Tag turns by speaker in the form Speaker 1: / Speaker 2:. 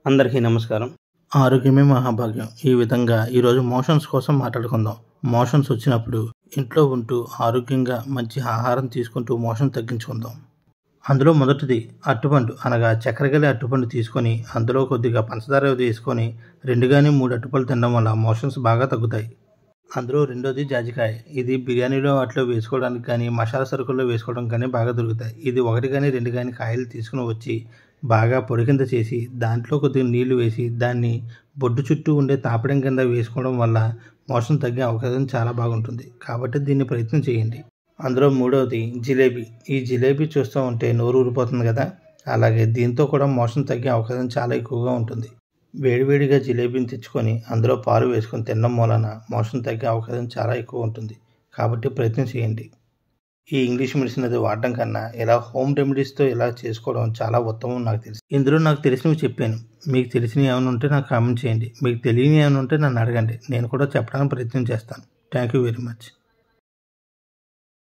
Speaker 1: అందరికీ నమస్కారం ఆరోగ్యమే మహాభాగ్యం ఈ విధంగా ఈరోజు మోషన్స్ కోసం మాట్లాడుకుందాం మోషన్స్ వచ్చినప్పుడు ఇంట్లో ఉంటూ ఆరోగ్యంగా మంచి ఆహారం తీసుకుంటూ మోషన్ తగ్గించుకుందాం అందులో మొదటిది అట్టుపండు అనగా చక్కెర గల అట్టుపండు తీసుకొని అందులో కొద్దిగా పంచదార వేసుకొని రెండు కానీ మూడు అట్టుపళ్ళు తినడం వల్ల మోషన్స్ బాగా తగ్గుతాయి అందులో రెండోది జాజికాయ ఇది బిర్యానీలో వాటిలో వేసుకోవడానికి కానీ మసాలా సరుకుల్లో వేసుకోవడం కానీ బాగా దొరుకుతాయి ఇది ఒకటి కానీ రెండు కానీ కాయలు తీసుకుని వచ్చి బాగా పొడి కింద చేసి దాంట్లో కొద్దిగా నీళ్లు వేసి దాన్ని బొడ్డు చుట్టూ ఉండే తాపడం కింద వేసుకోవడం వల్ల మోషన్ తగ్గే అవకాశం చాలా బాగుంటుంది కాబట్టి దీన్ని ప్రయత్నం చేయండి అందులో మూడవది జిలేబీ ఈ జిలేబీ చూస్తూ ఉంటే నోరు ఊరిపోతుంది కదా అలాగే దీంతో కూడా మోషన్ తగ్గే అవకాశం చాలా ఎక్కువగా ఉంటుంది వేడివేడిగా జిలేబీని తెచ్చుకొని అందులో పాలు వేసుకొని తినడం మూలన మోషన్ తగ్గే అవకాశం చాలా ఎక్కువ ఉంటుంది కాబట్టి ప్రయత్నం చేయండి ఈ ఇంగ్లీష్ మెడిసిన్ అది వాడడం కన్నా ఇలా హోమ్ రెమెడీస్తో ఇలా చేసుకోవడం చాలా ఉత్తమం నాకు తెలుసు ఇందులో నాకు తెలిసినవి చెప్పాను మీకు తెలిసినవి ఏమైనా ఉంటే నాకు కామెంట్ చేయండి మీకు తెలియని ఏమైనా ఉంటే నన్ను అడగండి నేను కూడా చెప్పడానికి ప్రయత్నం చేస్తాను థ్యాంక్ యూ వెరీ మచ్